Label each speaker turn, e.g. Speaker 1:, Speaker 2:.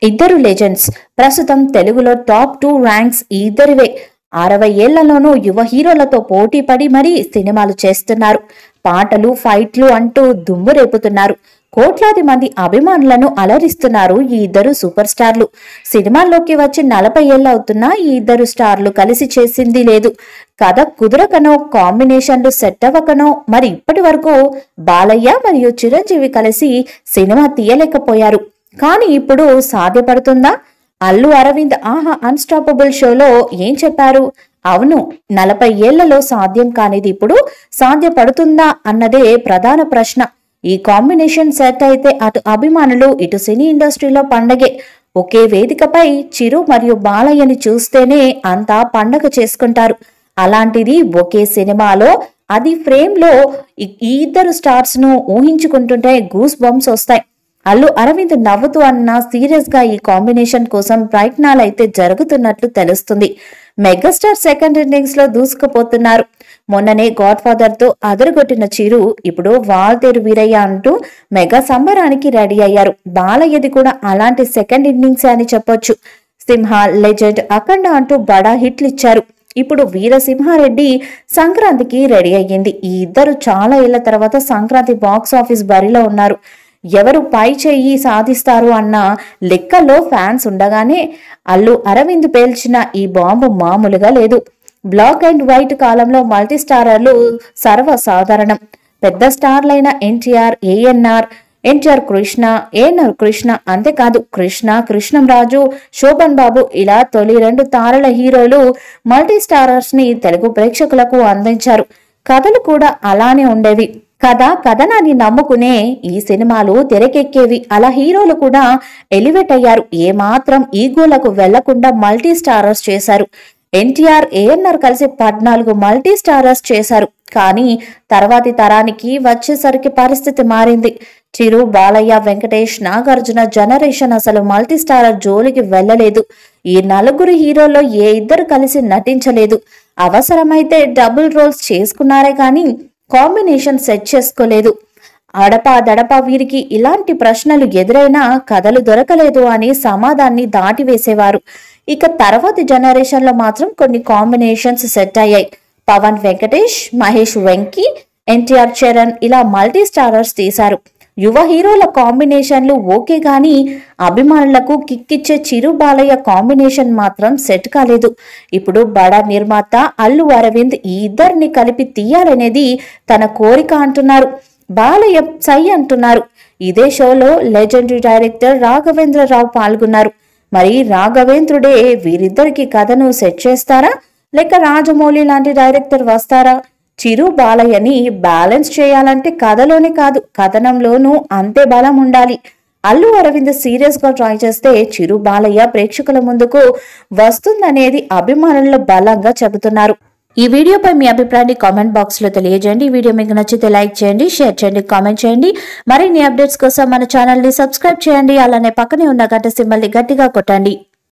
Speaker 1: ఇద్దరు లెజెండ్స్ ప్రస్తుతం తెలుగులో టాప్ టూ ర్యాంక్స్ ఈ ఇద్దరివే అరవై ఏళ్లలోనూ యువ హీరోలతో పోటీ పడి మరీ సినిమాలు చేస్తున్నారు పాటలు ఫైట్లు అంటూ దుమ్ము రేపుతున్నారు కోట్లాది మంది అభిమానులను అలరిస్తున్నారు ఈ ఇద్దరు సూపర్ స్టార్లు సినిమాల్లోకి వచ్చి నలభై ఏళ్ళు అవుతున్నా ఈ ఇద్దరు స్టార్లు కలిసి చేసింది లేదు కథ కుదరకనో కాంబినేషన్లు సెట్ అవ్వకనో మరి ఇప్పటి వరకు బాలయ్య మరియు చిరంజీవి కలిసి సినిమా తీయలేకపోయారు కానీ ఇప్పుడు సాధ్యపడుతుందా అల్లు అరవింద్ ఆహా అన్స్టాపబుల్ షోలో ఏం చెప్పారు అవును నలభై ఏళ్లలో సాధ్యం కానిది ఇప్పుడు సాధ్యపడుతుందా అన్నదే ప్రధాన ప్రశ్న ఈ కాంబినేషన్ సెట్ అయితే అటు అభిమానులు ఇటు సినీ ఇండస్ట్రీలో పండగే ఒకే వేదికపై చిరు మరియు బాలయ్యని చూస్తేనే అంతా పండగ చేసుకుంటారు అలాంటిది ఒకే సినిమాలో అది ఫ్రేమ్ లో ఈ ఈ ఇద్దరు స్టార్స్ ను ఊహించుకుంటుంటే గూస్ బంప్స్ వస్తాయి అల్లు అరవింద్ నవ్వుతూ అన్న సీరియస్ గా ఈ కాంబినేషన్ కోసం ప్రయత్నాలైతే జరుగుతున్నట్లు తెలుస్తుంది మెగాస్టార్ సెకండ్ ఇన్నింగ్స్ లో దూసుకుపోతున్నారు మొన్ననే గాడ్ ఫాదర్ తో అదరగొట్టిన చిరు ఇప్పుడు వాల్తేరు వీరయ్య అంటూ మెగా సంబరానికి రెడీ అయ్యారు బాలయ్యది కూడా అలాంటి సెకండ్ ఇన్నింగ్స్ అని చెప్పొచ్చు సింహ లెజెండ్ అఖండ అంటూ బడా హిట్లు ఇచ్చారు ఇప్పుడు వీరసింహారెడ్డి సంక్రాంతికి రెడీ అయ్యింది ఈ ఇద్దరు చాలా ఏళ్ల తర్వాత సంక్రాంతి బాక్స్ ఆఫీస్ బరిలో ఉన్నారు ఎవరు పై చెయ్యి సాధిస్తారు అన్న లెక్కల్లో ఫ్యాన్స్ ఉండగానే అల్లు అరవింద్ పేల్చిన ఈ బాంబు మామూలుగా లేదు బ్లాక్ అండ్ వైట్ కాలంలో మల్టీ స్టారర్లు సర్వసాధారణం పెద్ద స్టార్లైన ఎన్టీఆర్ ఏఎన్ఆర్ ఎన్టీఆర్ కృష్ణ ఏఎన్ఆర్ కృష్ణ అంతేకాదు కృష్ణ కృష్ణంరాజు శోభన్ బాబు ఇలా తొలి రెండు తారల హీరోలు మల్టీ స్టారర్స్ ని తెలుగు ప్రేక్షకులకు అందించారు కథలు కూడా అలానే ఉండేవి కథ కథనాన్ని నమ్ముకునే ఈ సినిమాలు తెరకెక్కేవి అలా హీరోలు కూడా ఎలివేట్ అయ్యారు ఏమాత్రం ఈగోలకు వెళ్లకుండా మల్టీ స్టారర్స్ చేశారు ఎన్టీఆర్ ఏఎన్ఆర్ కలిసి పద్నాలుగు మల్టీ స్టారర్స్ చేశారు కానీ తర్వాతి తరానికి వచ్చేసరికి పరిస్థితి మారింది చిరు బాలయ్య వెంకటేష్ నాగార్జున జనరేషన్ అసలు మల్టీ స్టారర్ జోలికి వెళ్ళలేదు ఈ నలుగురు హీరోల్లో ఏ ఇద్దరు కలిసి నటించలేదు అవసరమైతే డబుల్ రోల్స్ చేసుకున్నారే కానీ కాంబినేషన్ సెట్ చేసుకోలేదు అడపా దడపా వీరికి ఇలాంటి ప్రశ్నలు ఎదురైనా కథలు దొరకలేదు అని సమాధాన్ని దాటివేసేవారు ఇక తర్వాతి జనరేషన్ లో మాత్రం కొన్ని కాంబినేషన్స్ సెట్ అయ్యాయి పవన్ వెంకటేష్ మహేష్ వెంకీ ఎన్టీఆర్ చరణ్ ఇలా మల్టీ స్టారర్స్ తీశారు యువ హీరోల కాంబినేషన్లు ఓకే గాని అభిమానులకు కిక్కిచ్చే చిరు బాలయ్య కాంబినేషన్ మాత్రం సెట్ కాలేదు ఇప్పుడు బడా నిర్మాత అల్లు అరవింద్ ఈ ఇద్దరిని కలిపి తీయాలనేది తన కోరిక అంటున్నారు బాలయ్య సై అంటున్నారు ఇదే షోలో లెజెండరీ డైరెక్టర్ రాఘవేంద్రరావు పాల్గొన్నారు మరి రాఘవేంద్రుడే వీరిద్దరికి కథను సెట్ చేస్తారా లేక రాజమౌళి లాంటి డైరెక్టర్ వస్తారా చిరు బాలయ్యని బ్యాలెన్స్ చేయాలంటే కథలోనే కాదు కథనంలోనూ అంతే బలం ఉండాలి అల్లు అరవింద్ సీరియస్ గా ట్రై చేస్తే చిరు బాలయ్య ప్రేక్షకుల ముందుకు వస్తుందనేది అభిమానులు బలంగా చెబుతున్నారు ఈ వీడియోపై మీ అభిప్రాయాన్ని కామెంట్ బాక్స్ లో తెలియజేయండి ఈ వీడియో మీకు నచ్చితే లైక్ చేయండి షేర్ చేయండి కామెంట్ చేయండి మరిన్ని అప్డేట్స్ కోసం మన ఛానల్ ని సబ్స్క్రైబ్ చేయండి అలానే పక్కనే ఉన్న గంట సింబల్ ని గట్టిగా కొట్టండి